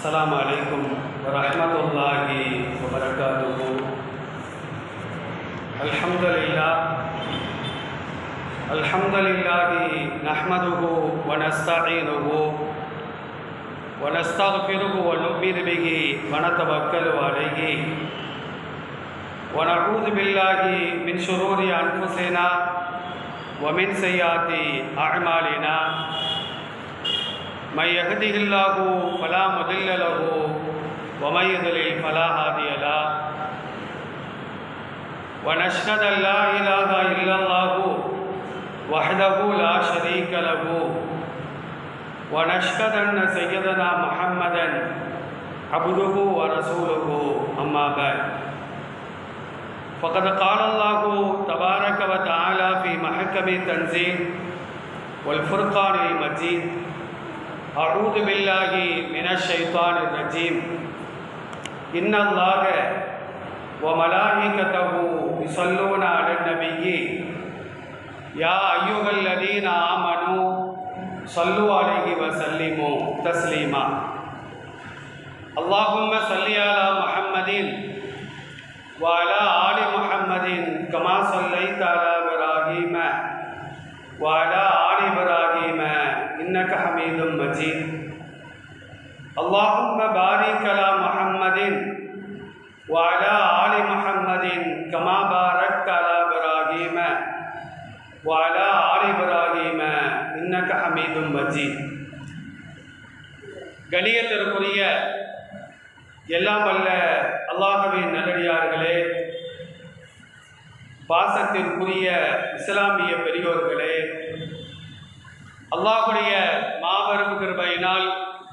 السلام عليكم ورحمة الله وبركاته الحمد لله الحمد لله نحمده ونستعينه ونستغفره ونؤمن به ونتوكل عليه ونعوذ بالله من شرور أنفسنا ومن سيئات أعمالنا من يهده الله فلا مضل له ومن يضلل فلا هادي له ونشهد ان لا اله الا الله وحده لا شريك له ونشهد ان سيدنا محمدا عبده ورسوله اما بعد فقد قال الله تبارك وتعالى في محكم التنزيل والفرقان المجيد أعوذ بالله من الشيطان الرجيم إن الله وملائكته يصلون على النبي يا أيها الذين آمنوا صلوا عليه وسلموا تسليما اللهم صل على محمد وعلى آل محمد كما صليت على إبراهيم وعلى آل إبراهيم إنك حميد مجيد اللهم بارك على محمد وعلى آل محمد كما باركت على إبراهيم وعلى آل إبراهيم إنك حميد مجيد கணியத்திற்குரிய எல்லாம் வல்ல அல்லாஹுவின் நல்லடியார்களே பாசத்திற்குரிய இஸ்லாமிய பெரியோர்களே அல்லாஹுடைய மாபெரும் கிருபையினால்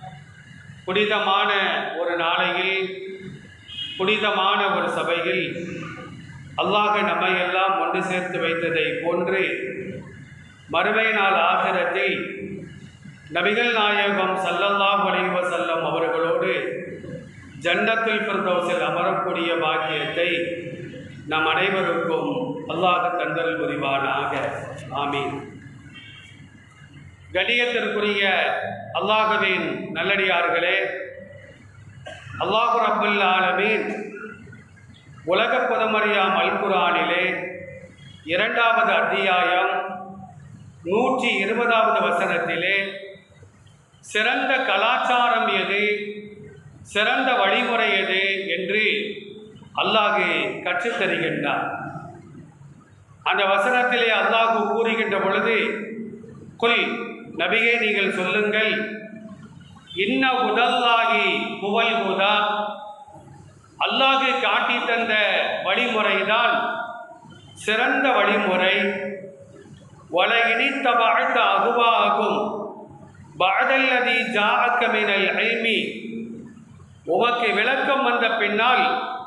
புனிதமான ஒரு நாளையில் புனிதமான ஒரு சபையில் அல்லாஹ் நம்மை எல்லாம் ஒன்று சேர்த்து வைத்ததை போன்று மறுமை நாள் ஆகிரத்தில் நபிகள் நாயகம் சல்லல்லாஹ் அலைஹி வஸல்லம் அவர்களோடு ஜன்னத்துல் ஃபிர்தௌஸில் அமரக்கூடிய பாக்கியத்தை நம் அனைவருக்கும் அல்லாஹ் தந்தல் புரிவானாக ஆமீன் கணியத்திற்குரிய அல்லாஹுவின் நல்லடியார்களே அல்லாஹு ரப்புல் ஆலமீன் உலக புதமறியாம் அல் குரானிலே இரண்டாவது அத்தியாயம் நூற்றி இருபதாவது வசனத்திலே சிறந்த கலாச்சாரம் எது சிறந்த வழிமுறை எது என்று அல்லாஹு கற்றுத்தருகின்றார் அந்த வசனத்திலே அல்லாஹு கூறுகின்ற பொழுது குல் நபியே நீங்கள் சொல்லுங்கள் இன்ன உதல்லாகி புவல் உதா அல்லாஹு காட்டி தந்த வழிமுறைதான் சிறந்த வழிமுறை வல இனித்த வாழ்த்த அகுவாகும் பாதல்லதி ஜாஅக்கமினல் ஐமி உமக்கு விளக்கம் வந்த பின்னால்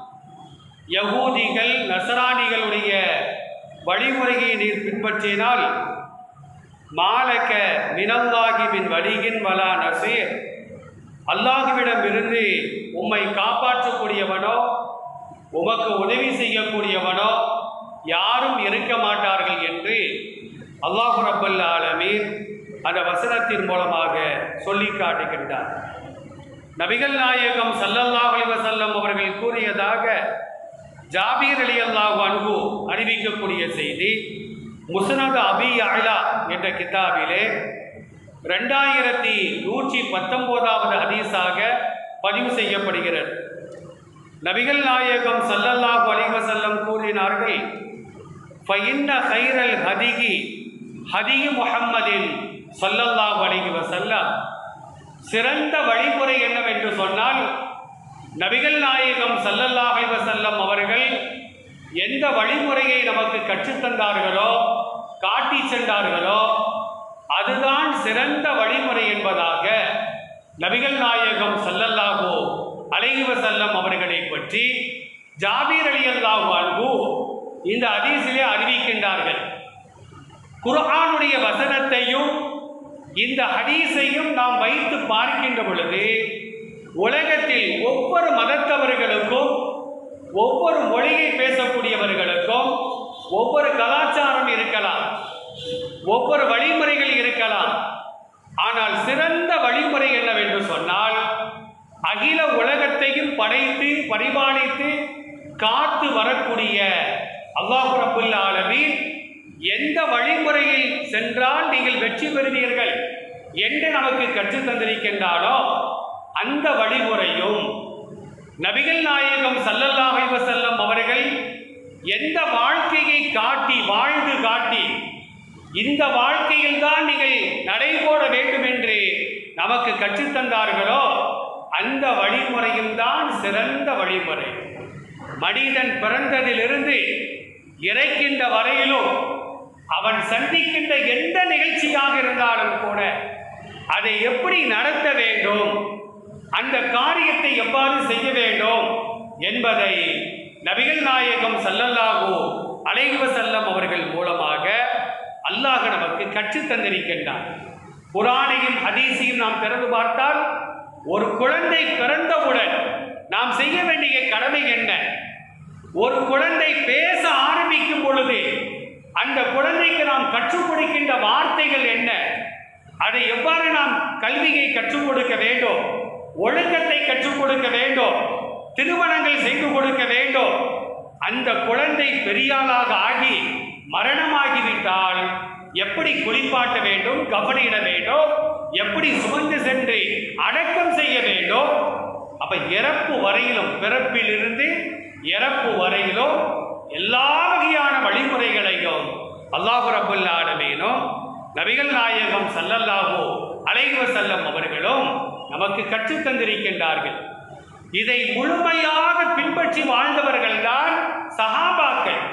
யகூதிகள் நசராணிகளுடைய வழிமுறையை நீர் பின்பற்றினால் மாலக்க மினல்லாகி மின் வடிகின் வலா நசீர் அல்லாஹுவிடம் இருந்து உம்மை காப்பாற்றக்கூடியவனோ உமக்கு உதவி செய்யக்கூடியவனோ யாரும் இருக்க மாட்டார்கள் என்று அல்லாஹு ரப்பல் ஆலமீன் அந்த வசனத்தின் மூலமாக சொல்லி காட்டுகின்றார் நபிகள் நாயகம் சல்லல்லாஹ் அலைஹி வஸல்லம் அவர்கள் கூறியதாக ஜாபீர் அலி அல்லாஹ் அன்பு அறிவிக்கக்கூடிய செய்தி முஸ்னது அபி அலா என்ற கிதாபிலே ரெண்டாயிரத்தி நூற்றி பத்தொம்போதாவது ஹதீஸாக பதிவு செய்யப்படுகிறது நபிகள் நாயகம் சல்லல்லாஹு அலைஹி வஸல்லம் கூறினார்கள் ஃபைன்ன ஹைரல் ஹதிகி ஹதிகி முஹம்மதின் சல்லல்லாஹு அலைஹி வஸல்லம் சிறந்த வழிமுறை என்னவென்று சொன்னால் நபிகள் நாயகம் சல்லல்லாஹு அலைஹி வஸல்லம் அவர்கள் எந்த வழிமுறையை நமக்கு கற்றுத்தந்தார்களோ காட்டி சென்றார்களோ அதுதான் சிறந்த வழிமுறை என்பதாக நபிகள் நாயகம் சல்லல்லாஹு அலைஹி வஸல்லம் அவர்களை பற்றி ஜாபீர் அலி அல்லாஹு அன்பு இந்த அதீசிலே அறிவிக்கின்றார்கள் குர்ஆனுடைய வசனத்தையும் இந்த ஹதீஸையும் நாம் வைத்து பார்க்கின்ற பொழுது உலகத்தில் ஒவ்வொரு மதத்தவர்களுக்கும் ஒவ்வொரு மொழியை பேசக்கூடியவர்களுக்கும் ஒவ்வொரு கலாச்சாரம் இருக்கலாம் ஒவ்வொரு வழிமுறைகள் இருக்கலாம் ஆனால் சிறந்த வழிமுறை என்னவென்று சொன்னால் அகில உலகத்தையும் படைத்து பரிபாலித்து காத்து வரக்கூடிய அல்லாஹ் ரபுல் ஆலமீன் எந்த வழிமுறையில் சென்றால் நீங்கள் வெற்றி பெறுவீர்கள் என்று நமக்கு கற்றுத் தந்திருக்கின்றாலோ அந்த வழிமுறையும் நபிகள் நாயகம் ஸல்லல்லாஹு அலைஹி வஸல்லம் அவர்கள் எந்த வாழ்க்கையை காட்டி வாழ்ந்து காட்டி இந்த வாழ்க்கையில் தான் நீங்கள் நடைபோட வேண்டும் என்று நமக்கு கற்றுத்தந்தார்களோ அந்த வழிமுறையும் தான் சிறந்த வழிமுறை மனிதன் பிறந்ததிலிருந்து இறைக்கின்ற வரையிலும் அவன் சந்திக்கின்ற எந்த நிகழ்ச்சியாக இருந்தாலும் கூட அதை எப்படி நடத்த வேண்டும் அந்த காரியத்தை எவ்வாறு செய்ய வேண்டும் என்பதை நபிகள் நாயகம் ஸல்லல்லாஹு அலைஹி வஸல்லம் அவர்கள் மூலமாக அல்லாஹ் நமக்கு கற்றுத் தந்திருக்கின்றார் குரானையும் ஹதீஸையும் நாம் திறந்து பார்த்தால் ஒரு குழந்தை பிறந்தவுடன் நாம் செய்ய வேண்டிய கடமை என்ன ஒரு குழந்தை பேச ஆரம்பிக்கும் பொழுது அந்த குழந்தைக்கு நாம் கற்றுக் கொடுக்கின்ற வார்த்தைகள் என்ன அதை எவ்வாறு நாம் கல்வியை கற்றுக் கொடுக்க வேண்டும் ஒழுக்கத்தை கற்றுக் கொடுக்க வேண்டும் திருமணங்கள் செய்து கொடுக்க வேண்டும் அந்த குழந்தை பெரியாளாக ஆகி மரணமாகிவிட்டால் எப்படி குளிப்பாட்ட வேண்டும் கவனிட வேண்டும் எப்படி சுமந்து சென்று அடக்கம் செய்ய வேண்டும் அப்ப இறப்பு வரையிலும் பிறப்பிலிருந்து இறப்பு வரையிலும் எல்லா வகையான வழிமுறைகளையும் அல்லாஹு ரபுல் ஆலமீனும் நபிகள் நாயகம் ஸல்லல்லாஹு அலைஹி வஸல்லம் அவர்களும் நமக்கு கற்றுத் தந்திருக்கின்றார்கள் இதை முழுமையாக பின்பற்றி வாழ்ந்தவர்கள்தான் சஹாபாக்கள்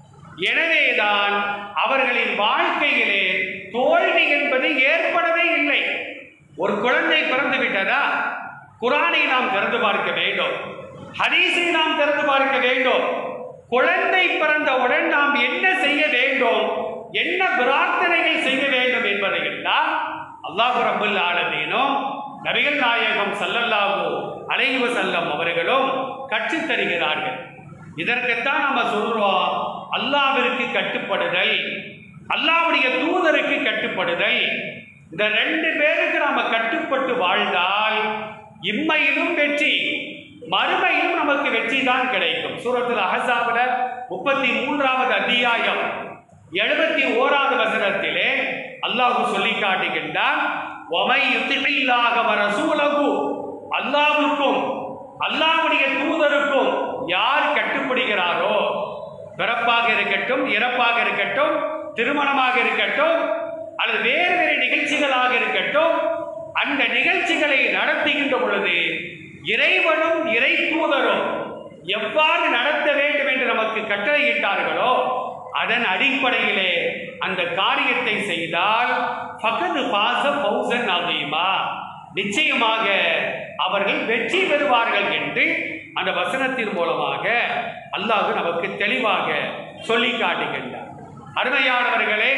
எனவேதான் அவர்களின் வாழ்க்கையிலே தோல்வி என்பது ஏற்படவே இல்லை ஒரு குழந்தை பிறந்து விட்டதா குரானை நாம் திறந்து பார்க்க வேண்டும் ஹதீஸை நாம் திறந்து பார்க்க வேண்டும் குழந்தை பிறந்தவுடன் நாம் என்ன செய்ய வேண்டும் என்ன பிரார்த்தனைகள் செய்ய வேண்டும் என்பதை எல்லாம் அல்லாஹு ரபுல் ஆலமீனும் நபிகள் நாயகம் ஸல்லல்லாஹு அலைஹி வஸல்லம் அவர்களும் கற்றுத் தருகிறார்கள் இதற்குத்தான் நம்ம சொல்றோம் அல்லாவிற்கு கட்டுப்படுதல் அல்லாவுடைய தூதருக்கு கட்டுப்படுதல் இந்த ரெண்டு பேருக்கு நாம கட்டுப்பட்டு வாழ்ந்தால் இம்மையிலும் வெற்றி மறுமையிலும் நமக்கு வெற்றி தான் கிடைக்கும் சூரத்தில் அஹசாபில் முப்பத்தி மூன்றாவது அத்தியாயம் எழுபத்தி ஓராவது வசனத்திலே அல்லாஹு சொல்லி காட்டுகின்றான் ஒமை யுத்தில்லாக வர சூலகு அல்லாவுக்கும் அல்லாவுடைய தூதருக்கும் யார் கட்டுப்படுகிறாரோ பிறப்பாக இருக்கட்டும் இறப்பாக இருக்கட்டும் திருமணமாக இருக்கட்டும் அல்லது வேறு வேறு நிகழ்ச்சிகளாக இருக்கட்டும் அந்த நிகழ்ச்சிகளை நடத்துகின்ற பொழுது இறைவனும் இறை தூதரும் எவ்வாறு நடத்த வேண்டும் என்று நமக்கு கட்டளையிட்டார்களோ அதன் அடிப்படையிலே அந்த காரியத்தை செய்தால் ஃபகது பாச பௌசன் ஆகியுமா நிச்சயமாக அவர்கள் வெற்றி பெறுவார்கள் என்று அந்த வசனத்தின் மூலமாக அல்லாஹ் நமக்கு தெளிவாக சொல்லி காட்டுகின்றார் அருமையானவர்களே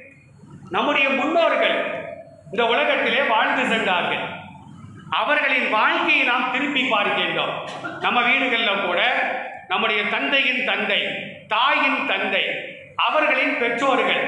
நம்முடைய முன்னோர்கள் இந்த உலகத்திலே வாழ்ந்து சென்றார்கள் அவர்களின் வாழ்க்கையை நாம் திருப்பி பார்க்கின்றோம் நம்ம வீடுகளில் கூட நம்முடைய தந்தையின் தந்தை தாயின் தந்தை அவர்களின் பெற்றோர்கள்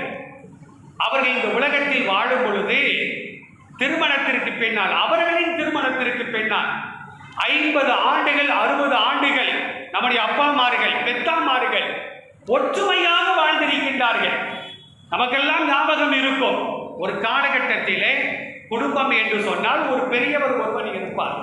அவர்கள் இந்த உலகத்தில் வாழும் பொழுது திருமணத்திற்கு பின்னால் அவர்களின் திருமணத்திற்கு பின்னால் ஐம்பது ஆண்டுகள் அறுபது ஆண்டுகள் நம்முடைய அப்பாமார்கள் பெத்தாமார்கள் ஒற்றுமையாக வாழ்ந்திருக்கின்றார்கள் நமக்கெல்லாம் ஞாபகம் இருக்கும் ஒரு காலகட்டத்திலே குடும்பம் என்று சொன்னால் ஒரு பெரியவர் ஒருவர் இருப்பார்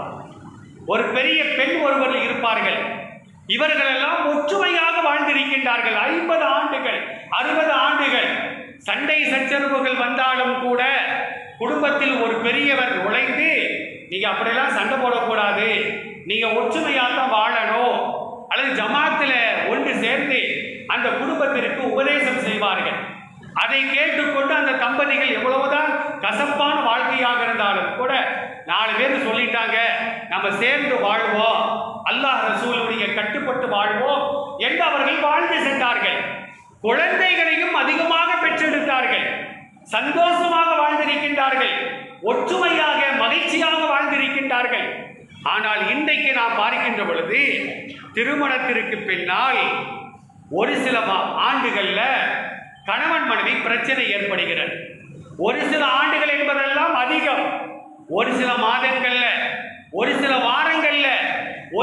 ஒரு பெரிய பெண் ஒருவர் இருப்பார்கள் இவர்களெல்லாம் ஒற்றுமையாக வாழ்ந்திருக்கின்றார்கள் ஐம்பது ஆண்டுகள் அறுபது ஆண்டுகள் சண்டை சச்சரவுகள் வந்தாலும் கூட குடும்பத்தில் ஒரு பெரியவர் நுழைந்து நீங்க அப்படியெல்லாம் சண்டை போடக்கூடாது நீங்க ஒற்றுமையாக தான் வாழணும் அல்லது ஜமாத்துல ஒன்று சேர்ந்து அந்த குடும்பத்திற்கு உபதேசம் செய்வார்கள் அதை கேட்டுக்கொண்டு அந்த தம்பதிகள் எவ்வளவுதான் கசப்பான வாழ்க்கையாக இருந்தாலும் கூட நாலு பேர் சொல்லிட்டாங்க நம்ம சேர்ந்து வாழ்வோம் அல்லாஹ் ரசூலுடைய கட்டுப்பட்டு வாழ்வோம் என்று அவர்கள் வாழ்ந்து சென்றார்கள் குழந்தைகளையும் அதிகமாக பெற்றெடுத்தார்கள் சந்தோஷமாக வாழ்ந்திருக்கின்றார்கள் ஒற்றுமையாக மகிழ்ச்சியாக வாழ்ந்திருக்கின்றார்கள் ஆனால் இன்றைக்கு நாம் பார்க்கின்ற பொழுது திருமணத்திற்கு பின்னால் ஒரு சில மா- ஆண்டுகள்ல கணவன் மனைவி பிரச்சனை ஏற்படுகிறது ஒரு சில ஆண்டுகள் என்பதெல்லாம் அதிகம் ஒரு சில மாதங்கள்ல ஒரு சில வாரங்கள்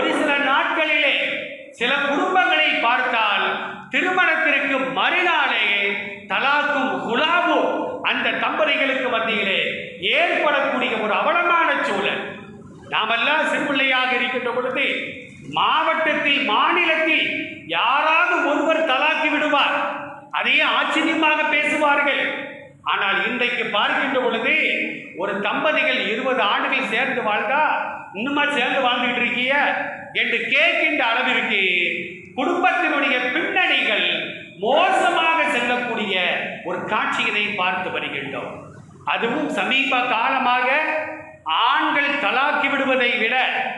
ஒரு சில நாட்களிலே சில குடும்பங்களை பார்த்தால் திருமணத்திற்கு மறுநாளே தலாக்கும் குலாவும் அந்த தம்பதிகளுக்கு மத்தியிலே ஏற்படக்கூடிய ஒரு அவலமான சூழல் நாமெல்லாம் சிறுபிள்ளையாக இருக்கின்ற பொழுது மாவட்டத்தில் மாநிலத்தில் யாராவது ஒருவர் தலாக்கி விடுவார் அதையே ஆச்சரியமாக பேசுவார்கள் ஆனால் இன்றைக்கு பார்க்கின்ற பொழுது ஒரு தம்பதிகள் இருபது ஆண்டுகள் சேர்ந்து வாழ்ந்தா இன்னுமா சேர்ந்து வாழ்ந்துட்டு இருக்கீங்க என்று கேட்கின்ற அளவிற்கு குடும்பத்தினுடைய பின்னணிகள் மோசமாக செல்லக்கூடிய ஒரு காட்சியினை பார்த்து வருகின்றோம் அதுவும் சமீப காலமாக ஆண்கள் தலாக்கி விடுவதை விட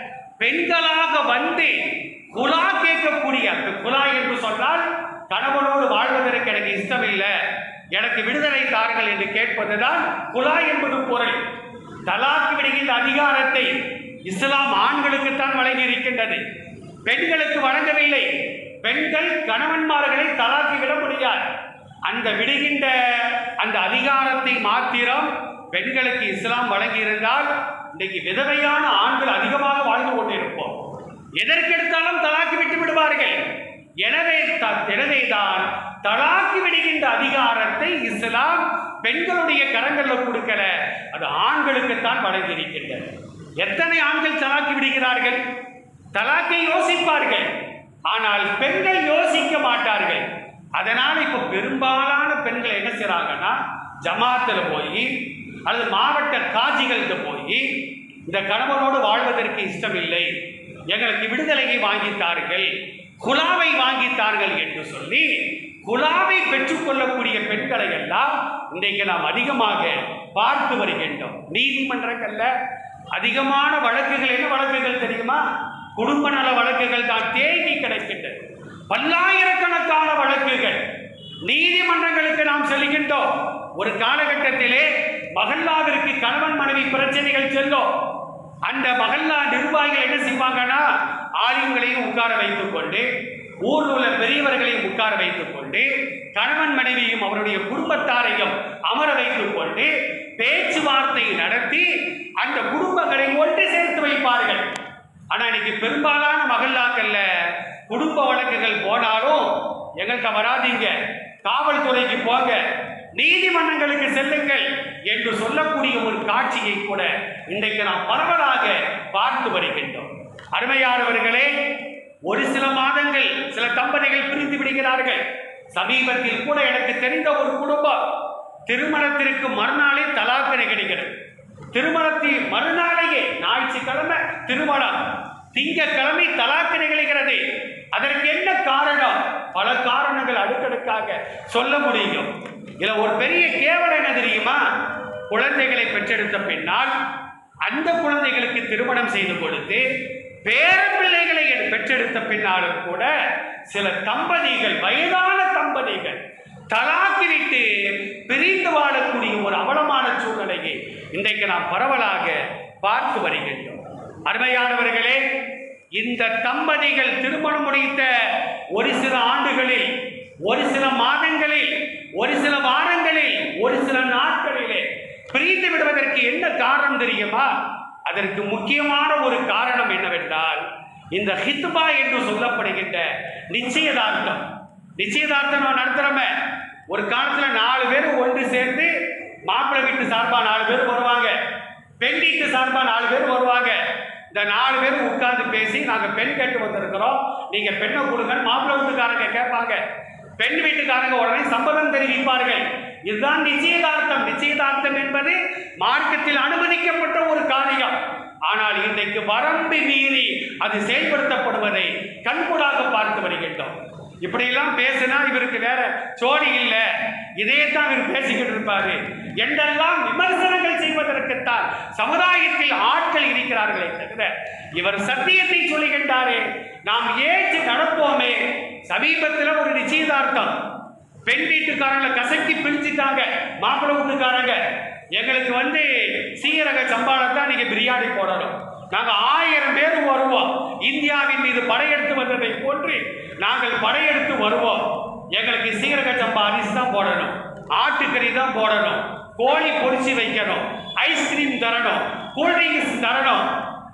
பெண்களாக வந்து குலா கேட்கக்கூடிய அந்த குலா என்று சொன்னால் கணவனோடு வாழ்வதற்கு எனக்கு இஷ்டமில்லை எனக்கு விடுதலை தாருங்கள் என்று கேட்பதுதான் குலா என்பது பொருள் தலாக்கு விடுகின்ற அதிகாரத்தை இஸ்லாம் ஆண்களுக்குத்தான் வழங்கி இருக்கின்றது பெண்களுக்கு வழங்கவில்லை பெண்கள் கணவன்மார்களை தலாக்கி விட முடியாது அந்த விடுகின்ற அந்த அதிகாரத்தை மாத்திரம் பெண்களுக்கு இஸ்லாம் வழங்கியிருந்தால் இன்றைக்கு விதவையான ஆண்கள் அதிகமாக வாழ்ந்து கொண்டிருப்போம் எதற்கெடுத்தாலும் தலாக்கி விட்டு விடுவார்கள் எனவே த- எனவேதான் தலாக்கி விடுகின்ற அதிகாரத்தை இஸ்லாம் பெண்களுடைய கரங்கள்ல கொடுக்கல அது ஆண்களுக்குத்தான் வழங்கி இருக்கின்றது எத்தனை ஆண்கள் தலாக்கி விடுகிறார்கள் தலாக்கை யோசிப்பார்கள் ஆனால் பெண்கள் யோசிக்க மாட்டார்கள் அதனால இப்ப பெரும்பாலான பெண்கள் என்ன செய்றாங்கன்னா ஜமாத்தில் போய் அல்லது மாவட்ட காட்சிகள்கிட்ட போய் இந்த கணவனோடு வாழ்வதற்கு இஷ்டமில்லை எங்களுக்கு விடுதலையை வாங்கித்தார்கள் குலாவை வாங்கித்தார்கள் என்று சொல்லி குலாவை பெற்றுக்கொள்ளக்கூடிய பெண்களை எல்லாம் இன்றைக்கு நாம் அதிகமாக பார்த்து வருகின்றோம் நீதிமன்றங்கள்ல அதிகமான வழக்குகள் என்ன வழக்குகள் தெரியுமா குடும்ப நல வழக்குகள் தான் தேங்கி கிடக்கின்றது பல்லாயிரக்கணக்கான வழக்குகள் நீதிமன்றங்களுக்கு நாம் செல்கின்றோம் ஒரு காலகட்டத்திலே மகல்லாவிற்கு கணவன் மனைவி பிரச்சனைகள் செல்லும் அந்த மகல்லா நிர்வாகிகள் என்ன செய்வாங்கன்னா ஆலிம்களையும் உட்கார வைத்துக் கொண்டு ஊரில் உள்ள பெரியவர்களையும் உட்கார வைத்துக் கொண்டு கணவன் மனைவியும் அவருடைய குடும்பத்தாரையும் அமர வைத்துக் கொண்டு பேச்சுவார்த்தை நடத்தி அந்த குடும்பங்களை ஒன்று சேர்த்து வைப்பார்கள் ஆனா இன்னைக்கு பெரும்பாலான மகல்லாக்கள்ல குடும்ப வழக்குகள் போனாலும் எங்கள்கிட்ட வராதீங்க காவல்துறைக்கு போங்க நீதிமன்றங்களுக்கு செல்லுங்கள் என்று சொல்லக்கூடிய ஒரு காட்சியை கூட இன்றைக்கு நாம் பரவலாக பார்த்து வருகின்றோம் அருமையானவர்களே ஒரு சில மாதங்கள் சில தம்பதிகள் பிரிந்து விடுகிறார்கள் சமீபத்தில் கூட எனக்கு தெரிந்த ஒரு குடும்பம் திருமணத்திற்கு மறுநாளே தலாக்கினை கிடைக்கிறது திருமணத்தின் மறுநாளையே ஞாயிற்றுக்கிழமை திருமணம் திங்கட்கிழமை தலாக்கு நிகழ்கிறது அதற்கு என்ன காரணம் பல காரணங்கள் அடுக்கடுக்காக சொல்ல முடியும் இதுல ஒரு பெரிய கேவலம் என்ன தெரியுமா குழந்தைகளை பெற்றெடுத்த பின்னால் அந்த குழந்தைகளுக்கு திருமணம் செய்து கொடுத்து பேரப்பிள்ளைகளை பெற்றெடுத்த பின்னாலும் கூட சில தம்பதிகள் வயதான தம்பதிகள் தலாக்கிவிட்டு பிரிந்து வாழக்கூடிய ஒரு அவலமான சூழ்நிலையை இன்றைக்கு நாம் பரவலாக பார்த்து வருகின்றோம் அருமையானவர்களே இந்த தம்பதிகள் திருமணம் முடித்த ஒரு சில ஆண்டுகளில் ஒரு சில மாதங்களில் ஒரு சில வாரங்களில் ஒரு சில நாட்களிலே பிரிந்து விடுவதற்கு என்ன காரணம் தெரியுமா அதற்கு முக்கியமான ஒரு காரணம் என்னவென்றால் இந்த ஹித்பா என்று சொல்லப்படுகின்ற நிச்சயதார்த்தம் நிச்சயதார்த்தம் நம்ம நடத்துறோமே ஒரு காலத்துல நாலு பேர் ஒன்று சேர்ந்து மாப்பிள்ளை வீட்டு சார்பா நாலு பேர் வருவாங்க பெண் வீட்டு சார்பா நாலு பேர் வருவாங்க இந்த நாலு பேர் உட்கார்ந்து பேசி நாங்க பெண் கேட்டு வந்திருக்கிறோம் நீங்க பெண்ணை கொடுங்கன்னு மாப்பிள்ளை வீட்டுக்காரங்க கேட்பாங்க பெண் வீட்டுக்காரங்க உடனே சம்மதம் தெரிவிப்பார்கள் இதுதான் நிச்சயதார்த்தம் நிச்சயதார்த்தம் என்பது மார்க்கத்தில் அனுமதிக்கப்பட்ட ஒரு காரியம் ஆனால் இன்றைக்கு வரம்பு மீறி அது செயல்படுத்தப்படுவதை கண்கூடாக பார்த்து வருகின்றோம் இப்படியெல்லாம் பேசினா இவருக்கு வேற சோடி இல்லை இதே தான் இவர் பேசிக்கிட்டு இருப்பாரு என்றெல்லாம் விமர்சனங்கள் செய்வதற்குத்தான் சமுதாயத்தில் ஆட்கள் இருக்கிறார்களே தவிர இவர் சத்தியத்தை சொல்லுகின்றாரே நாம் ஏற்று நடப்போமே சமீபத்தில் ஒரு நிச்சயதார்த்தம் பெண் வீட்டுக்காரங்களை கசக்கி பிரிச்சுட்டாங்க மாப்பிள்ளை வீட்டுக்காரங்க எங்களுக்கு வந்து சீரக சம்பாளத்தான் நீங்க பிரியாணி போடணும் நாங்க ஆயிரம் பேர் வருவோம் இந்தியாவின் மீது படையெடுத்து வந்ததை போன்று நாங்கள் படையெடுத்து வருவோம் எங்களுக்கு சீரக சம்பா அரிசி தான் போடணும் ஆட்டுக்கறி தான் போடணும் கோழி பொரிச்சு வைக்கணும் ஐஸ்கிரீம் தரணும் கூல்ட்ரிங்க்ஸ் தரணும்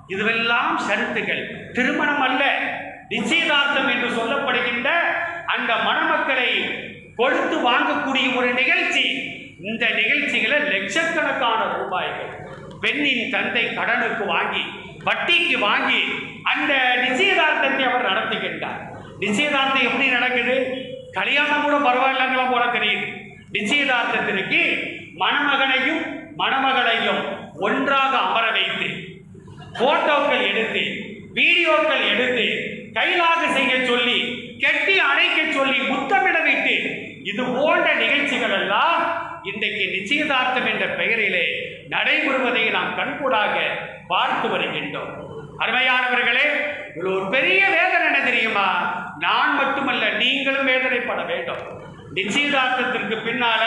இதுவெல்லாம் ஷரத்துகள் திருமணம் அல்ல நிச்சயதார்த்தம் என்று சொல்லப்படுகின்ற அந்த மணமக்களை கொடுத்து வாங்கக்கூடிய ஒரு நிகழ்ச்சி இந்த நிகழ்ச்சிகளை லட்சக்கணக்கான ரூபாய்கள் பெண்ணின் தந்தை கடனுக்கு வாங்கி வட்டிக்கு வாங்கி அந்த நிச்சயதார்த்தத்தை அவர் நடத்துகின்றார் நிச்சயதார்த்தம் எப்படி நடக்குது கல்யாணம் கூட பரவாயில்லைங்களா போல தெரியுது நிச்சயதார்த்தத்திற்கு மணமகனையும் மணமகளையும் ஒன்றாக அமர வைத்து போட்டோக்கள் எடுத்து வீடியோக்கள் எடுத்து கைலாக செய்ய சொல்லி கெட்டி அணைக்க சொல்லி முத்தமிட வைத்து இது போன்ற நிகழ்ச்சிகள் எல்லாம் இன்றைக்கு நிச்சயதார்த்தம் என்ற பெயரிலே நடைபெறுவதை நாம் கண்கூடாக பார்த்து வருகின்றோம் அருமையானவர்களே இதில் ஒரு பெரிய வேதனை என்ன தெரியுமா நான் மட்டுமல்ல நீங்களும் வேதனைப்பட வேண்டும் நிச்சயதார்த்தத்திற்கு பின்னால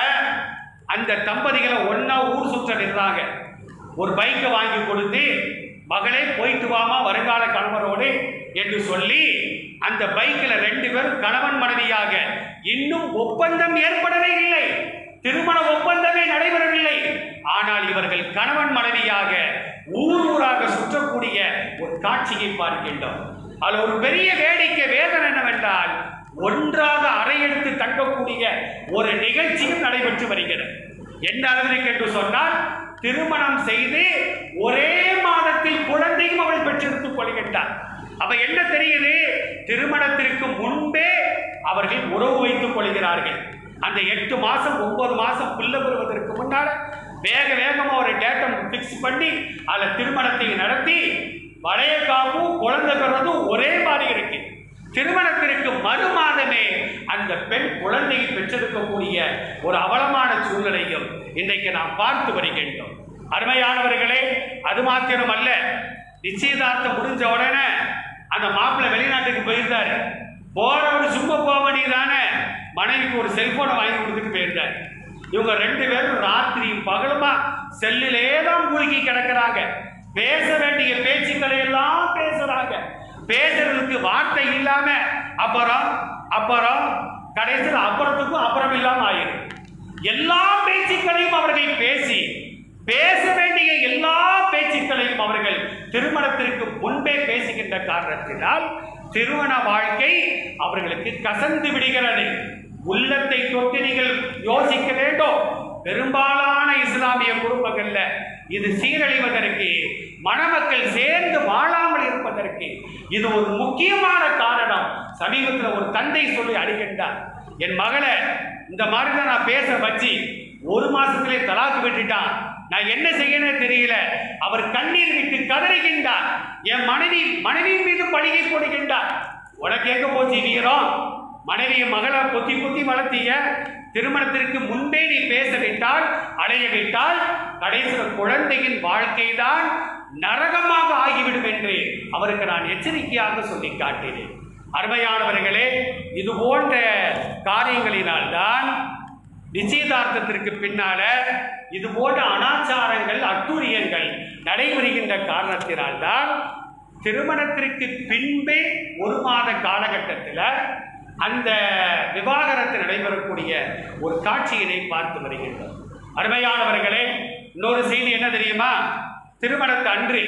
அந்த தம்பதிகளை ஒண்ணா ஊர் சுற்ற நின்றாங்க ஒரு பைக்கை வாங்கி கொடுத்து மகளே போயிட்டு வாமா வருங்கால கணவரோடு என்று சொல்லி அந்த பைக்கில் ரெண்டு பேரும் கணவன் மனைவியாக இன்னும் ஒப்பந்தம் ஏற்படவே இல்லை திருமண ஒப்பந்தமே நடைபெறவில்லை ஆனால் இவர்கள் கணவன் மனைவியாக ஊர் ஊராக சுற்றக்கூடிய ஒரு காட்சியை பார்க்கின்றோம் அதில் ஒரு பெரிய வேடிக்கை வேதனை என்னவென்றால் ஒன்றாக அறையெடுத்து தங்கக்கூடிய ஒரு நிகழ்ச்சியும் நடைபெற்று வருகிறது என்ன அளவிற்கு என்று சொன்னால் திருமணம் செய்து ஒரே மாதத்தில் குழந்தையும் அவள் பெற்றெடுத்துக் கொள்கின்றார் அப்ப என்ன தெரியுது திருமணத்திற்கு முன்பே அவர்கள் உறவு வைத்துக் கொள்கிறார்கள் அந்த எட்டு மாசம் ஒன்பது மாசம் பிள்ளை பெறுவதற்கு முன்னால வேக வேகமா ஒரு டேட்டம் பிக்ஸ் பண்ணி அதில் திருமணத்தை நடத்தி வளைய காப்பும் குழந்தை பெறதும் ஒரே மாதிரி இருக்கு திருமணத்திற்கு மறு மாதமே அந்த பெண் குழந்தையை பெற்றெடுக்கக்கூடிய ஒரு அவலமான சூழ்நிலையும் இன்றைக்கு நாம் பார்த்து வருகின்றோம் அருமையானவர்களே அது மாத்திரம் அல்ல நிச்சயதார்த்தம் முடிஞ்ச உடனே அந்த மாப்பிள்ளை வெளிநாட்டுக்கு போயிருந்தாரு போறவர் சும்மா போக வேண்டியதானே மனைவிக்கு ஒரு செல்போனை வாங்கி கொடுத்துட்டு போயிருந்தார் இவங்க ரெண்டு பேரும் ராத்திரியும் பகலுமா செல்லிலே தான் மூழ்கி கிடக்குறாங்க பேச வேண்டிய பேச்சுக்களை எல்லாம் பேசுறாங்க பேசுறதுக்கு வார்த்தை இல்லாம அப்புறம் அப்புறம் கடைசியில் அப்புறத்துக்கும் அப்புறம் இல்லாம ஆயிரும் எல்லா பேச்சுக்களையும் அவர்கள் பேசி பேச வேண்டிய எல்லா பேச்சுக்களையும் அவர்கள் திருமணத்திற்கு முன்பே பேசுகின்ற காரணத்தினால் திருமண வாழ்க்கை அவர்களுக்கு கசந்து விடுகிறது உள்ளத்தை தொட்டு நீங்கள் யோசிக்க வேண்டும் பெரும்பாலான இஸ்லாமிய குடும்பங்கள்ல இது சீரழிவதற்கு மணமக்கள் சேர்ந்து வாழாமல் இருப்பதற்கு இது ஒரு முக்கியமான காரணம் சமீபத்தில் ஒரு தந்தை சொல்லி அழுகின்றார் என் மகளை இந்த மாதிரி தான் நான் பேச வச்சு ஒரு மாசத்திலே தலாக்கு விட்டுட்டான் நான் என்ன செய்யணும் தெரியல அவர் கண்ணீர் விட்டு கதறுகின்றார் என் மனைவி மனைவி மீது பழியை போடுகின்றார் உனக்கு எங்க போச்சு வீரம் மனைவியை மகளை பொத்தி பொத்தி வளர்த்திய திருமணத்திற்கு முன்பே நீ பேச விட்டால் அடைய விட்டால் கடைசியில் குழந்தையின் வாழ்க்கை தான் நரகமாக ஆகிவிடும் என்று அவருக்கு நான் எச்சரிக்கையாக சொல்லி காட்டினேன் அருமையானவர்களே இது போன்ற காரியங்களினால்தான் நிச்சயதார்த்தத்திற்கு பின்னால இது போன்ற அனாச்சாரங்கள் அட்டூழியங்கள் நடைபெறுகின்ற காரணத்தினால்தான் திருமணத்திற்கு பின்பே ஒரு மாத காலகட்டத்தில் அந்த விவாகரத்து நடைபெறக்கூடிய ஒரு காட்சியினை பார்த்து வருகின்றோம் அருமையானவர்களே இன்னொரு செய்தி என்ன தெரியுமா திருமணத்து அன்று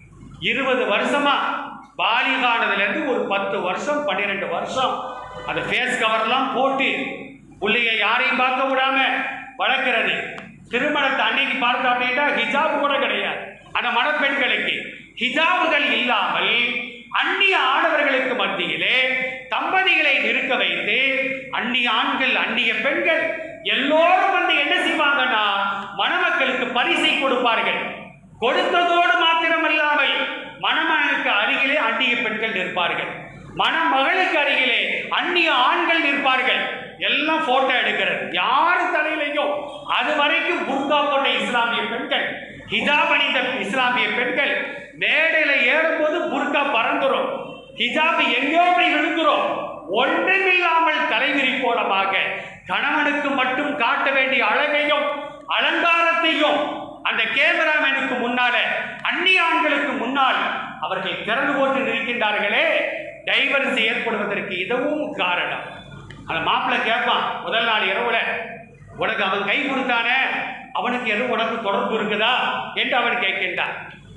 இருபது வருஷமா பாலிகானதுலேருந்து ஒரு பத்து வருஷம் பன்னிரெண்டு வருஷம் அந்த ஃபேஸ் கவர்லாம் போட்டு புள்ளைய யாரையும் பார்க்க விடாம வளர்க்கிறது திருமணத்தை அன்னைக்கு பார்த்தோம் அப்படின்னா ஹிஜாப் கூட கிடையாது அந்த மணப்பெண்களுக்கு ஹிஜாபுகள் இல்லாமல் அந்நிய ஆடவர்களுக்கு மத்தியிலே தம்பதிகளை நிற்க வைத்து அந்நிய ஆண்கள் அந்நிய பெண்கள் எல்லோரும் வந்து என்ன செய்வாங்கன்னா மணமக்களுக்கு பரிசை கொடுப்பார்கள் கொடுத்ததோடு மாத்திரமல்லாமல் மணமகனுக்கு அருகிலே அந்நிய பெண்கள் நிற்பார்கள் மணமகளுக்கு அருகிலே அந்நிய ஆண்கள் நிற்பார்கள் எல்லாம் போட்டோ எடுக்கிறது யாரு தலையிலையும் அது வரைக்கும் புர்கா போட்ட இஸ்லாமிய பெண்கள் ஹிஜாப் அணிந்த இஸ்லாமிய பெண்கள் மேடையில ஏறும்போது புர்கா பறந்துரும் ஹிஜாப் எங்கேயோ போய் விழுந்துரும் ஒன்றுமில்லாமல் தலைவிரி கோலமாக கணவனுக்கு மட்டும் காட்ட வேண்டிய அழகையும் அலங்காரத்தையும் அந்த கேமராமேனுக்கு முன்னால அந்நிய ஆண்களுக்கு முன்னால் அவர்கள் திறந்து போட்டு நிற்கின்றார்களே டைவர்ஸ் ஏற்படுவதற்கு இதுவும் காரணம் அந்த மாப்பிள்ளை கேட்பான் முதல் நாள் இரவுல உனக்கு அவன் கை கொடுத்தானே அவனுக்கு எதுவும் உனக்கு தொடர்பு இருக்குதா என்று அவன் கேட்கின்றான்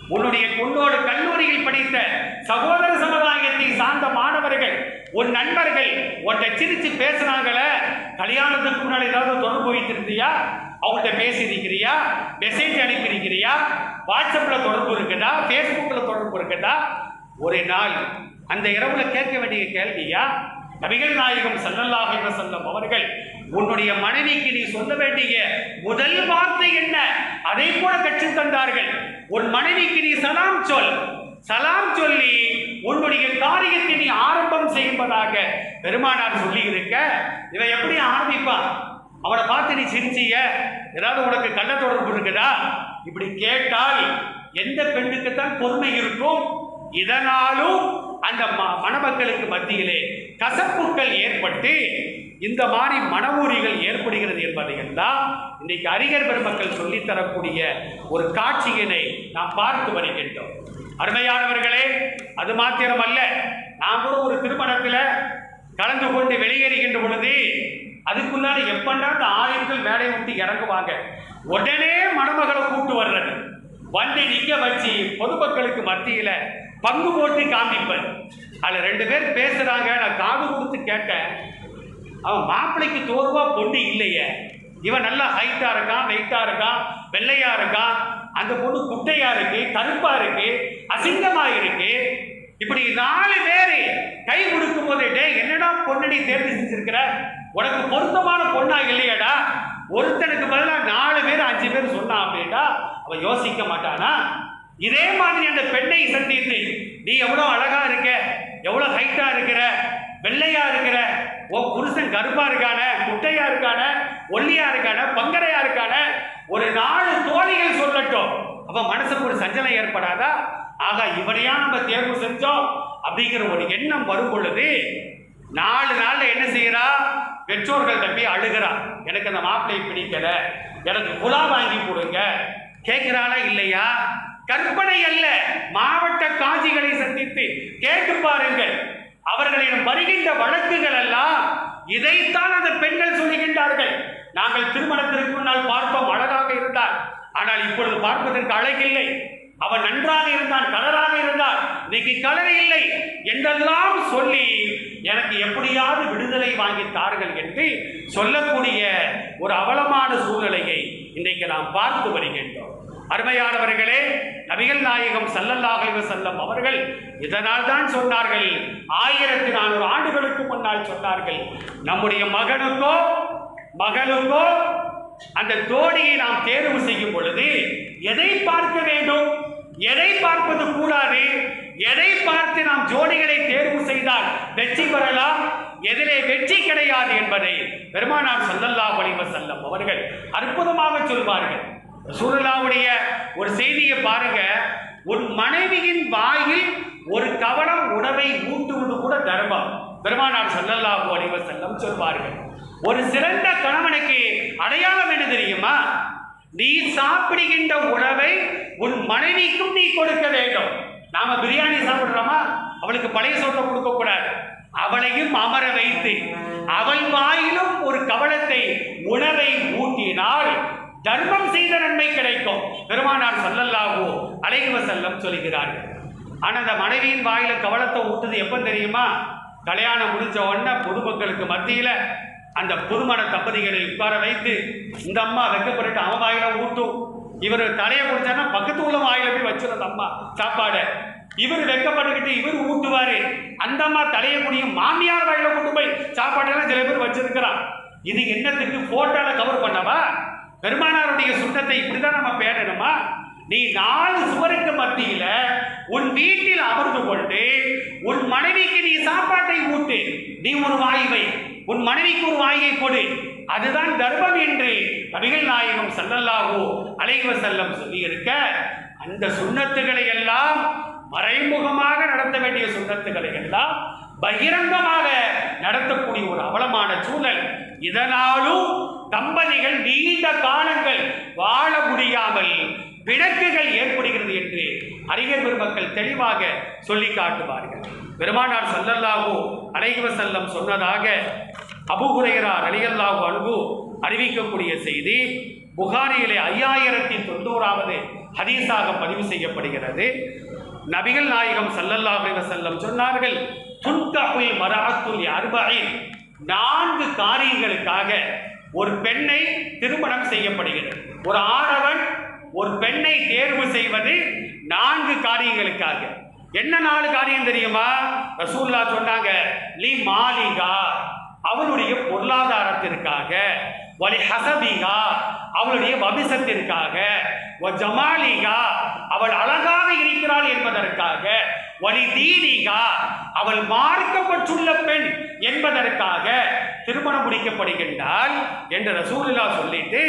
உன்னுடைய உன்னோடு கல்லூரியில் படித்த சகோதர சமுதாயத்தை சார்ந்த மாணவர்கள் உன் நண்பர்கள் உன்னை சிரிச்சு பேசுனாங்களே கல்யாணத்துக்கு முன்னாடி ஏதாவது தொடர்பு வைத்திருந்தியா அவங்கள்ட்ட பேசியிருக்கிறியா மெசேஜ் அனுப்பியிருக்கிறியா வாட்ஸ்அப்ல தொடர்பு இருக்குதா ஃபேஸ்புக்கில் தொடர்பு இருக்குதா ஒரு நாள் அந்த இரவுல கேட்க வேண்டிய கேள்வியா நபிகள் நாயகம் ஸல்லல்லாஹு அலைஹி வஸல்லம் அவர்கள் உன்னுடைய மனைவிக்கு நீ சொல்ல வேண்டிய முதல் வார்த்தை என்ன அதை கூட கற்றுத் தந்தார்கள் உன் மனைவிக்கு நீ சலாம் சொல் சலாம் சொல்லி உன்னுடைய காரியத்தை நீ ஆரம்பம் செய்வதாக பெருமானார் சொல்லி இருக்க இவன் எப்படி ஆரம்பிப்பான் அவனை பார்த்து நீ சிரிச்சிய ஏதாவது உனக்கு கள்ள தொடர்பு இருக்குதா இப்படி கேட்டால் எந்த பெண்ணுக்கு தான் பொறுமை இருக்கும் இதனாலும் அந்த ம- மணமக்களுக்கு மத்தியிலே கசப்புக்கள் ஏற்பட்டு இந்த மாதிரி மனவூரிகள் ஏற்படுகிறது என்பதையும் தான் இன்னைக்கு அறிஞர் பெருமக்கள் சொல்லித் தரக்கூடிய ஒரு காட்சியினை நாம் பார்த்து வருகின்றோம் அருமையானவர்களே அது மாத்திரமல்ல நான் கூட ஒரு திருமணத்தில் கலந்து கொண்டு வெளியேறுகின்ற பொழுது அதுக்குள்ளார எப்பண்டா அந்த ஆயுதங்கள் மேலே விட்டு இறங்குவாங்க உடனே மணமகளை கூட்டு வர்றது வந்து நிக்க வச்சு பொதுமக்களுக்கு மத்தியில பங்கு போட்டு காமிப்பேன் அதுல ரெண்டு பேர் பேசுறாங்க நான் காது கொடுத்து கேட்டேன் அவன் மாப்பிள்ளைக்கு தோறுவா பொண்ணு இல்லையே இவன் நல்லா ஹைட்டா இருக்கான் வெயிட்டா இருக்கான் வெள்ளையா இருக்கான் அந்த பொண்ணு குட்டையா இருக்கு கருப்பா இருக்கு அசிங்கமா இருக்கு இப்படி நாலு பேரு கை கொடுக்கும் போதே டேய் என்னடா பொண்ணு நீ தேர்வு செஞ்சிருக்கிற உனக்கு பொருத்தமான பொண்ணா இல்லையாடா ஒருத்தனுக்கு பதிலா நாலு பேர் அஞ்சு பேர் சொன்னான் அப்படின்னா அவன் யோசிக்க மாட்டானா இதே மாதிரி அந்த பெண்ணை சந்தித்து நீ எவ்வளவு அழகா இருக்க எவ்வளவு ஹைட்டா இருக்கிற வெள்ளையா இருக்கிற உன் புருஷன் கருப்பா இருக்கான குட்டையா இருக்கான ஒல்லியா இருக்கான பங்கரையா இருக்கான ஒரு நாலு தோழிகள் சொல்லட்டும் அப்ப மனசுக்கு ஒரு சஞ்சலம் ஏற்படாதா ஆகா இவனையா நம்ம தேர்வு செஞ்சோம் அப்படிங்கிற ஒரு எண்ணம் வரும் பொழுது நாலு நாள்ல என்ன செய்யறா பெற்றோர்கள் தம்பி அழுகிறா எனக்கு அந்த மாப்பிள்ளையை பிடிக்கல எனக்கு குலா வாங்கி கொடுங்க கேட்கிறாளா இல்லையா கற்பனை அல்ல மாவட்ட காட்சிகளை சந்தித்து கேட்டு பாருங்கள் அவர்களிடம் வருகின்ற வழக்குகள் எல்லாம் இதைத்தான் அந்த பெண்கள் சொல்லுகின்றார்கள் நாங்கள் திருமணத்திற்கு முன்னால் பார்த்தோம் அழகாக இருந்தார் ஆனால் இப்பொழுது பார்ப்பதற்கு அழகில்லை அவன் நன்றாக இருந்தான் கலராக இருந்தான் இன்னைக்கு கலர் இல்லை என்றெல்லாம் சொல்லி எனக்கு எப்படியாவது விடுதலை வாங்கி தார்கள் என்று சொல்லக்கூடிய ஒரு அவலமான சூழ்நிலையை இன்றைக்கு நாம் பார்த்து வருகின்றோம் அருமையானவர்களே நபிகள் நாயகம் ஸல்லல்லாஹு அலைஹி வஸல்லம் அவர்கள் இதனால் தான் சொன்னார்கள் ஆயிரத்தி நானூறு ஆண்டுகளுக்கு முன்னால் சொன்னார்கள் நம்முடைய மகனுக்கோ மகளுக்கோ அந்த தோழியை நாம் தேர்வு செய்யும் பொழுது எதை பார்க்க வேண்டும் எதை பார்ப்பது கூடாது எதை பார்த்து நாம் ஜோடிகளை தேர்வு செய்தால் வெற்றி பெறலாம் எதிலே வெற்றி கிடையாது என்பதை பெருமானார் ஸல்லல்லாஹு அலைஹி வஸல்லம் அவர்கள் அற்புதமாக சொல்வார்கள் சூழலாவுடைய ஒரு செய்தியை பாருங்க உன் மனைவியின் வாயில் ஒரு கவலம் உணவை ஊட்டுவது கூட தர்மம் பெருமானார் ஸல்லல்லாஹு அலைஹி வஸல்லம் சொல்வார்கள் ஒரு சிறந்த கணவனுக்கு அடையாளம் என்ன தெரியுமா நீ சாப்பிடுகின்ற உணவை உன் மனைவிக்கும் நீ கொடுக்க வேண்டும் நாம பிரியாணி சாப்பிடுறோமா அவளுக்கு பழைய சோத்தை கொடுக்க கூடாது அவளையும் அமர வைத்து அவள் வாயிலும் ஒரு கவலத்தை உணவை ஊட்டினால் தர்மம் செய்த நன்மை கிடைக்கும் பெருமானார் ஸல்லல்லாஹு அலைஹி வஸல்லம் சொல்கிறார்கள் ஆனா அந்த மனைவியின் வாயில கவலத்தை ஊட்டுது எப்ப தெரியுமா கல்யாணம் முடிஞ்ச உடனே பொதுமக்களுக்கு மத்தியில அந்த புதுமண தம்பதிகளை உட்கார வைத்து இந்த அம்மா வெக்கப்பட்டு அவன் வாயில ஊட்டும் இவர் தலையை குடிச்சாருன்னா பக்கத்து உள்ள வாயில போய் வச்சிடும் அந்த அம்மா சாப்பாடு இவர் வெக்கப்பட்டுக்கிட்டு இவர் ஊட்டுவாரு அந்த அம்மா தலையை குடியும் மாமியார் வாயில கொண்டு போய் சாப்பாடெல்லாம் சில பேர் வச்சிருக்கிறான் இது என்னத்துக்கு போட்டோல கவர் பண்ணவா பெருமானாருடைய சுத்தத்தை இப்படிதான் நம்ம பேடணுமா நீ நாலு சுவருக்கு மத்தியில உன் வீட்டில் அமர்ந்து கொண்டு உன் மனைவிக்கு நீ சாப்பாட்டை ஊட்டு நீ ஒரு வாயுவை உன் மனைவிக்கு ஒரு வாயை கொடு அதுதான் தர்மம் என்று நபிகள் நாயகம் ஸல்லல்லாஹு அலைஹி வஸல்லம் சொல்லியிருக்க அந்த சுண்ணத்துகளை எல்லாம் மறைமுகமாக நடத்த வேண்டிய சுண்ணத்துகளை எல்லாம் பகிரங்கமாக நடத்தக்கூடிய ஒரு அவலமான சூழல் இதனாலும் தம்பதிகள் நீண்ட காலங்கள் வாழ முடியாமல் பிணக்குகள் ஏற்படுகிறது என்று அறிஞர் பெருமக்கள் தெளிவாக சொல்லி காட்டுவார்கள் பெருமானார் ஸல்லல்லாஹு அலைஹி வஸல்லம் சொன்னதாக அபூ ஹுரைரா ரலியல்லாஹு அன்ஹு அறிவிக்கக்கூடிய செய்தி புகாரியிலே ஐயாயிரத்தி தொண்ணூறாவது ஹதீஸாக பதிவு செய்யப்படுகிறது நபிகள் நாயகம் ஸல்லல்லாஹு அலைஹி வஸல்லம் சொன்னார்கள் துன்கஹுல் மராத்துல் அர்பஈன் நான்கு காரியங்களுக்காக ஒரு பெண்ணை திருமணம் செய்யப்படுகிறது ஒரு ஆடவன் ஒரு பெண்ணை தேர்வு செய்வது நான்கு காரியங்களுக்காக என்ன நாலு காரியம் தெரியுமா ரசூல்லா சொன்னாங்க லி மாலிகா அவளுடைய பொருளாதாரத்திற்காக வலி ஹசபிகா அவளுடைய வம்சத்திற்காக வ ஜமாலிகா அவள் அழகாக இருக்கிறாள் என்பதற்காக வலி தீனிகா அவள் மார்க்கப்பட்டுள்ள பெண் என்பதற்காக திருமணம் முடிக்கப்படுகின்றாள் என்று ரசூலுல்லா சொல்லிட்டு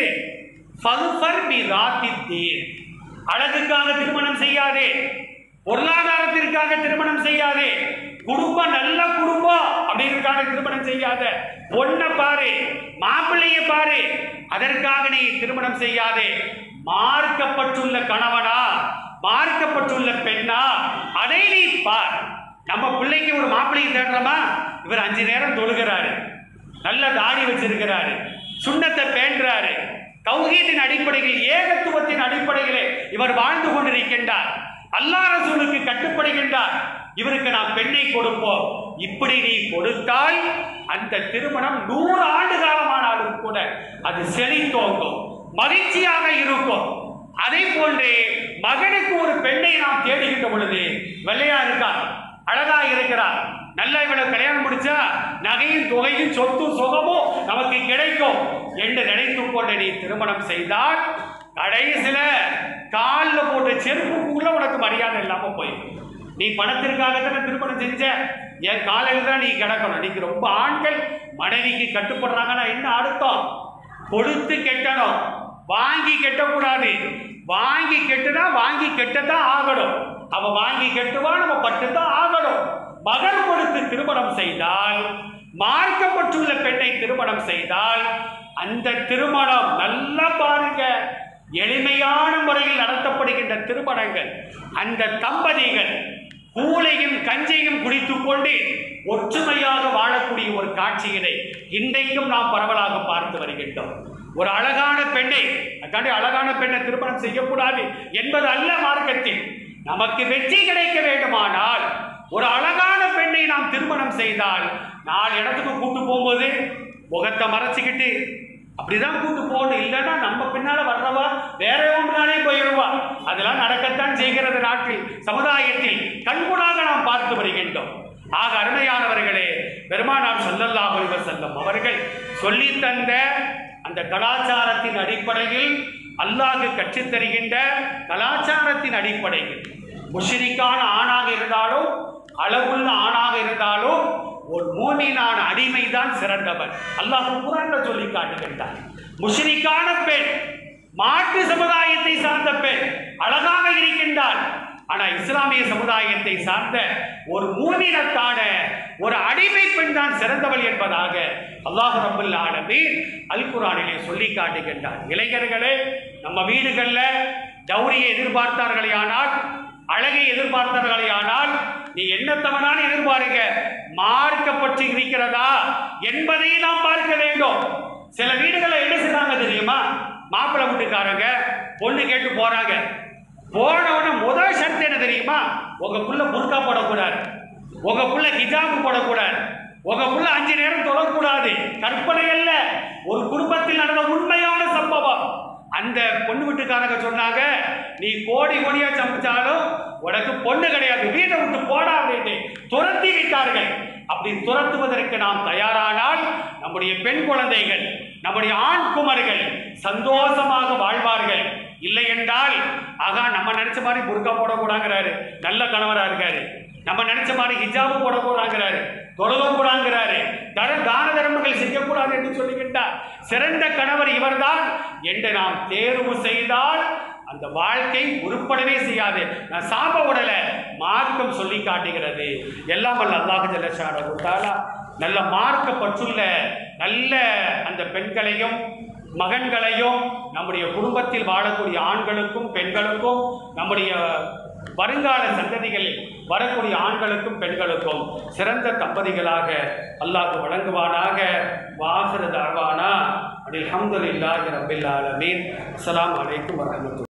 ஃபல்ஃபர் பி ராத்தித்தீன் அழகுக்காக திருமணம் செய்யாதே பொருளாதாரத்திற்காக திருமணம் செய்யாதே குடும்பம் நல்ல குடும்பம் அப்படிங்கிறதுக்காக திருமணம் செய்யாத பொண்ணை பாரு மாப்பிள்ளைய பாரு அதற்காக நீ திருமணம் செய்யாதே மார்க்கப்பட்டுள்ள கணவனா மார்க்கப்பட்டுள்ள பெண்ணா அதை நீ பார் நம்ம பிள்ளைக்கு ஒரு மாப்பிள்ளையை தேடுறோமா இவர் அஞ்சு நேரம் தொழுகிறாரு நல்ல தாடி வச்சிருக்கிறாரு சுண்ணத்தை பேண்டுறாரு தௌஹீதின் அடிப்படையில் ஏகத்துவத்தின் அடிப்படையிலே இவர் வாழ்ந்து கொண்டிருக்கின்றார் அல்லாஹ் ரசூலுக்கு கட்டுப்படுகின்றார் இவருக்கு நாம் பெண்ணை கொடுப்போம் இப்படி நீ கொடுத்தால் அந்த திருமணம் நூறு ஆண்டு காலமானாலும் கூட அது செழித்தோங்கும் மகிழ்ச்சியாக இருக்கும் அதே போன்றே மகனுக்கு ஒரு பெண்ணை நாம் தேடுகின்ற பொழுது வெள்ளையா இருக்கார் அழகா இருக்கிறார் நல்ல இவளை கல்யாணம் முடிச்சா நகையும் தொகையும் சொத்து சுகமும் நமக்கு கிடைக்கும் என்று நினைத்து கொண்டு நீ திருமணம் செய்தால் கடைசியில காலில் போட்ட செருப்புக்குள்ள உனக்கு மரியாதை இல்லாம போயிடும் நீ பணத்திற்காகத்தானே திருமணம் செஞ்ச என் காலையில் தான் நீ கிடக்கணும் இன்னைக்கு ரொம்ப ஆண்கள் மனைவிக்கு கட்டுப்படுறாங்கன்னா என்ன அர்த்தம் கொடுத்து கெட்டணும் வாங்கி கெட்டக்கூடாது வாங்கி கெட்டுனா வாங்கி கெட்டதான் ஆகணும் அவ வாங்கி கெட்டுவா நம்ம பட்டுதான் ஆகணும் மகன் கொடுத்து திருமணம் செய்தால் மார்க்கப்பட்டுள்ள பெண்ணை திருமணம் செய்தால் அந்த திருமணம் நல்லா பாருங்க எளிமையான முறையில் நடத்தப்படுகின்ற திருமணங்கள் அந்த தம்பதிகள் கூலையும் கஞ்சையும் குடித்துக் கொண்டு ஒற்றுமையாக வாழக்கூடிய ஒரு காட்சியினை இன்றைக்கும் நாம் பரவலாக பார்த்து வருகின்றோம் ஒரு அழகான பெண்ணை அதுக்காண்டி அழகான பெண்ணை திருமணம் செய்யக்கூடாது என்பது அல்ல மார்க்கத்தில் நமக்கு வெற்றி கிடைக்க வேண்டுமானால் ஒரு அழகான பெண்ணை நாம் திருமணம் செய்தால் நாலு இடத்துக்கு கூட்டு போகும்போது முகத்தை மறைச்சிக்கிட்டு அப்படிதான் கூட்டு போகணும் இல்லைன்னா நம்ம பின்னால வர்றவா வேற ஒன்றாலே போயிடுவா அதெல்லாம் நடக்கத்தான் செய்கிறது நாட்டில் சமுதாயத்தில் கண்கூடாக நாம் பார்த்து வருகின்றோம் ஆக அருமையானவர்களே பெருமானார் ஸல்லல்லாஹு அலைஹி வஸல்லம் அவர்கள் சொல்லித் தந்த அந்த கலாச்சாரத்தின் அடிப்படையில் அல்லாஹ் கற்றுத் தருகின்ற கலாச்சாரத்தின் அடிப்படையில் முஷ்ரிக்கான ஆணாக இருந்தாலும் அளவுள்ள ஆணாக இருந்தாலும் ஒரு மூமினான அடிமைதான் சிறந்தவன் அல்லாஹ் குரான்ல சொல்லி காட்டுகின்றான் முஷ்ரிக்கான பெண் மாற்று சமுதாயத்தை சார்ந்த பெண் அழகாக இருக்கின்றாள் ஆனா இஸ்லாமிய சமுதாயத்தை சார்ந்த ஒரு மூமினத்தான ஒரு அடிமை பெண் தான் சிறந்தவள் என்பதாக அல்லாஹ் ரபுல் ஆலமீன் அல் குரானிலே சொல்லி காட்டுகின்றார் இளைஞர்களே நம்ம வீடுகள்ல டௌரியை எதிர்பார்த்தார்களே ஆனால் அழகை எதிர்பார்த்தார்களே ஆனால் நீ என்னத்தவனான எதிர்பாருங்க மார்க்கப்பட்டு இருக்கிறதா என்பதை நாம் பார்க்க வேண்டும் சில வீடுகளை என்ன செய்றாங்க தெரியுமா மாப்பிள்ளை வீட்டுக்காரங்க பொண்ணு கேட்டு போறாங்க போனவன முதல் ஷர்ட் என்ன தெரியுமா உங்க புள்ள புர்கா போடக்கூடாது உங்க புள்ள ஹிஜாபு போடக்கூடாது உங்க புள்ள அஞ்சு நேரம் தொழக்கூடாது கற்பனை அல்ல ஒரு குடும்பத்தில் நடந்த உண்மையான சம்பவம் அந்த பொண்ணு வீட்டுக்காரங்க சொன்னாங்க நீ கோடி கோடியா சமைச்சாலும் உனக்கு பொண்ணு கிடையாது வீட்டை விட்டு போடா அப்படின்னு துரத்தி விட்டார்கள் அப்படி துரத்துவதற்கு நாம் தயாரானால் நம்முடைய பெண் குழந்தைகள் நம்முடைய ஆண் குமர்கள் சந்தோஷமாக வாழ்வார்கள் இல்லை என்றால் ஆகா நம்ம நினைச்ச மாதிரி புர்கா போடக்கூடாங்கிறாரு நல்ல கணவரா இருக்காரு நம்ம நினைச்ச மாதிரி ஹிஜாபு போடக்கூடாங்கிறாரு தொழுக கூடாங்கிறாரு தர தான தர்மங்கள் செய்யக்கூடாது என்று சொல்லுகின்றார் சிறந்த கணவர் இவர்தான் என்று நாம் தேர்வு செய்தால் அந்த வாழ்க்கை உருப்படவே செய்யாது நான் சாப உடலை மார்க்கம் சொல்லி காட்டுகிறது எல்லாம் வல்ல அல்லாஹ் ஜல்லஷானஹு தஆலா நல்ல மார்க்க பற்றுள்ள நல்ல அந்த பெண்களையும் மகன்களையும் நம்முடைய குடும்பத்தில் வாழக்கூடிய ஆண்களுக்கும் பெண்களுக்கும் நம்முடைய வருங்கால சந்ததிகளில் வரக்கூடிய ஆண்களுக்கும் பெண்களுக்கும் சிறந்த தம்பதிகளாக அல்லாஹ் வழங்குவானாக வாசர தாழ்வானா அனில் அஹமதுல்லாஹி ரபில் ஆலமீன் அஸ்ஸலாமு அலைக்கும் வரஹ்மத்துல்லாஹி